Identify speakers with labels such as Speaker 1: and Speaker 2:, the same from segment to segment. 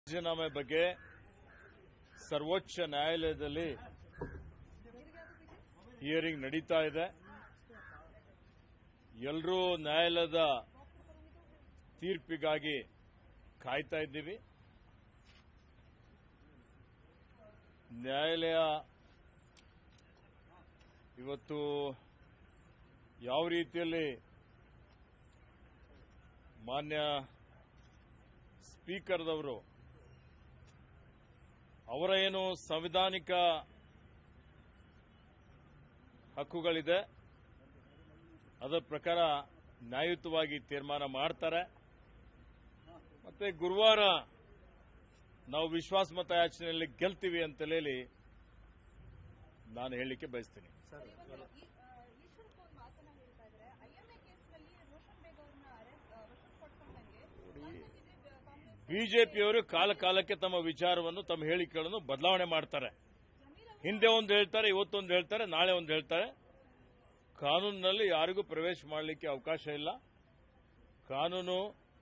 Speaker 1: ರಾಜೀನಾಮೆ ಬಗ್ಗೆ ಸರ್ವೋಚ್ಚ ನ್ಯಾಯಾಲಯದಲ್ಲಿ ಹಿಯರಿಂಗ್ ನಡೀತಾ ಇದೆ ಎಲ್ಲರೂ ನ್ಯಾಯಾಲಯದ ತೀರ್ಪಿಗಾಗಿ ಕಾಯ್ತಾ ಇದ್ದೀವಿ ನ್ಯಾಯಾಲಯ ಇವತ್ತು ಯಾವ ರೀತಿಯಲ್ಲಿ ಮಾನ್ಯ ಸ್ಪೀಕರ್ದವರು ಅವರ ಏನು ಸಂವಿಧಾನಿಕ ಹಕ್ಕುಗಳಿದೆ ಅದರ ಪ್ರಕಾರ ನ್ಯಾಯಯುತವಾಗಿ ತೀರ್ಮಾನ ಮಾಡ್ತಾರೆ ಮತ್ತೆ ಗುರುವಾರ ನಾವು ವಿಶ್ವಾಸಮತ ಯಾಚನೆಯಲ್ಲಿ ಗೆಲ್ತೀವಿ ಅಂತ ಹೇಳಿ ನಾನು ಹೇಳಲಿಕ್ಕೆ ಬಯಸ್ತೀನಿ
Speaker 2: ಸರ್
Speaker 3: ಇವಾಗ ಈ- ಆ, ಈಶ್ವರಪ್ಪ ಒಂದು ಮಾತನ್ನ ಹೇಳ್ತಾ ಇದ್ದಾರೆ ಐಎಂಎ ಕೇಸ್ನಲ್ಲಿ ರೋಷನ್ ಬೇಗ್ ಅವ್ರನ್ನ ಅರೆಸ್ಟ್ ವಶಕ್ಕೆ ಪಡ್ಕೊಂಡಂಗೆ ಕಾಂಗ್ರೆಸ್ಸಿಗೆ ಕಾಂಗ್ರೆಸ್
Speaker 1: ಬಿಜೆಪಿಯವರು ಕಾಲ ಕಾಲಕ್ಕೆ ತಮ್ಮ ವಿಚಾರವನ್ನು ತಮ್ಮ ಹೇಳಿಕೆಗಳನ್ನು ಬದಲಾವಣೆ ಮಾಡ್ತಾರೆ
Speaker 3: ಜಮೀರ್ ಅವರು
Speaker 1: ಹಿಂದೆ ಒಂದು ಹೇಳ್ತಾರೆ ಇವತ್ತೊಂದು ಹೇಳ್ತಾರೆ ನಾಳೆ ಒಂದು ಹೇಳ್ತಾರೆ ಕಾನೂನಿನಲ್ಲಿ ಯಾರಿಗೂ ಪ್ರವೇಶ ಮಾಡಲಿಕ್ಕೆ ಅವಕಾಶ ಇಲ್ಲ ಕಾನೂನು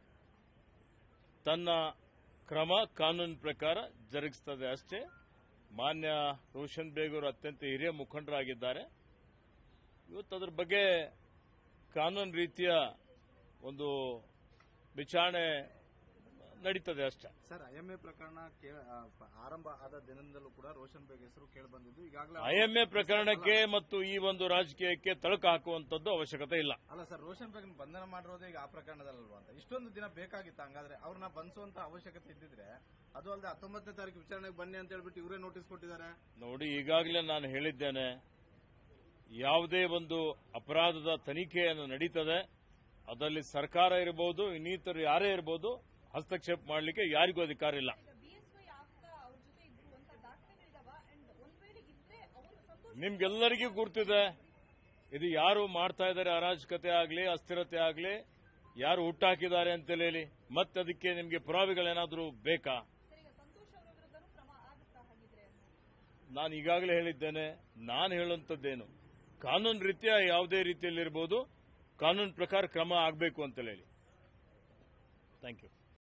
Speaker 1: ತನ್ನ ಕ್ರಮ ಕಾನೂನು ಪ್ರಕಾರ ಜರುಗಿಸ್ತದೆ ಅಷ್ಟೇ ಮಾನ್ಯ ರೋಷನ್ ಬೇಗ್ ಅವರು ಅತ್ಯಂತ ಹಿರಿಯ ಮುಖಂಡರಾಗಿದ್ದಾರೆ ಇವತ್ತು ಅದ್ರ ಬಗ್ಗೆ ಕಾನೂನು ರೀತಿಯ ಒಂದು ವಿಚಾರಣೆ ನಡೀತದೆ ಅಷ್ಟೇ
Speaker 2: ಸರ್ ಐಎಂಎ ಪ್ರಕರಣ ಕೇ- ಆ, ಪ- ಆರಂಭ ಆದ ದಿನದಿಂದಲೂ ಕೂಡ ರೋಷನ್ ಬೇಗ್ ಹೆಸರು ಕೇಳಿ ಬಂದಿದ್ದು ಈಗಾಗಲೇ
Speaker 1: ಐಎಂಎ ಪ್ರಕರಣಕ್ಕೆ ಮತ್ತು ಈ ಒಂದು ರಾಜಕೀಯಕ್ಕೆ ತಳಕು ಹಾಕುವಂತದ್ದು ಅವಶ್ಯಕತೆ ಇಲ್ಲ
Speaker 2: ಅಲ್ಲ ಸರ್ ರೋಷನ್ ಬೇಗ್ ಬಂಧನ ಮಾಡಿರೋದೇ ಈಗ ಆ ಪ್ರಕರಣದಲ್ಲಲ್ವಾ ಅಂತ ಇಷ್ಟೊಂದು ದಿನ ಬೇಕಾಗಿತ್ತು ಹಂಗಾದ್ರೆ ಅವ್ರನ್ನ ಬಂಧಿಸುವಂತ ಅವಶ್ಯಕತೆ ಇದ್ದಿದ್ರೆ ಅದು ಅಲ್ಲದೆ ಹತ್ತೊಂಬತ್ತನೇ ತಾರೀಕು ವಿಚಾರಣೆಗೆ ಬನ್ನಿ ಅಂತ ಹೇಳ್ಬಿಟ್ಟು ಇವರೇ ನೋಟಿಸ್ ಕೊಟ್ಟಿದ್ದಾರೆ
Speaker 1: ನೋಡಿ ಈಗಾಗಲೇ ನಾನು ಹೇಳಿದ್ದೇನೆ ಯಾವುದೇ ಒಂದು ಅಪರಾಧದ ತನಿಖೆಯನ್ನು ನಡೀತದೆ ಅದರಲ್ಲಿ ಸರ್ಕಾರ ಇರಬಹುದು ಇನ್ನಿತರು ಯಾರೇ ಇರಬಹುದು ಹಸ್ತಕ್ಷೇಪ ಮಾಡಲಿಕ್ಕೆ ಯಾರಿಗೂ ಅಧಿಕಾರ ಇಲ್ಲ
Speaker 3: ಈಗ ಬಿಎಸ್ವೈ ಆಗ್ತಾ ಅವ್ರ ಜೊತೆ ಇದ್ರು ಅಂತ ದಾಖಲೆಗಳಿದಾವ ಅಂಡ್ ಒಂದ್ ವೇಳೆ ಇದ್ರೆ ಅವರು ಸಂತೋಷ
Speaker 1: ನಿಮ್ಗೆಲ್ಲರಿಗೂ ಗುರ್ತಿದೆ ಇದು ಯಾರು ಮಾಡ್ತಾ ಇದ್ದಾರೆ ಅರಾಜಕತೆ ಆಗಲಿ ಅಸ್ಥಿರತೆ ಆಗಲಿ ಯಾರು ಹುಟ್ಟಾಕಿದ್ದಾರೆ ಅಂತ ಹೇಳಿ ಮತ್ತೆ ಅದಕ್ಕೆ ನಿಮಗೆ ಪುರಾವೆಗಳೇನಾದರೂ ಬೇಕಾ
Speaker 3: ಸರ್ ಈಗ ಸಂತೋಷ್ ಅವರ ವಿರುದ್ಧನೂ ಕ್ರಮ ಆಗುತ್ತಾ ಹಾಗಿದ್ರೆ ಅಂತ
Speaker 1: ನಾನು ಈಗಾಗಲೇ ಹೇಳಿದ್ದೇನೆ ನಾನು ಹೇಳುವಂಥದ್ದೇನು ಕಾನೂನು ರೀತಿಯ ಯಾವುದೇ ರೀತಿಯಲ್ಲಿರ್ಬೋದು ಕಾನೂನು ಪ್ರಕಾರ ಕ್ರಮ ಆಗಬೇಕು ಅಂತ ಹೇಳಿ ಥ್ಯಾಂಕ್ ಯು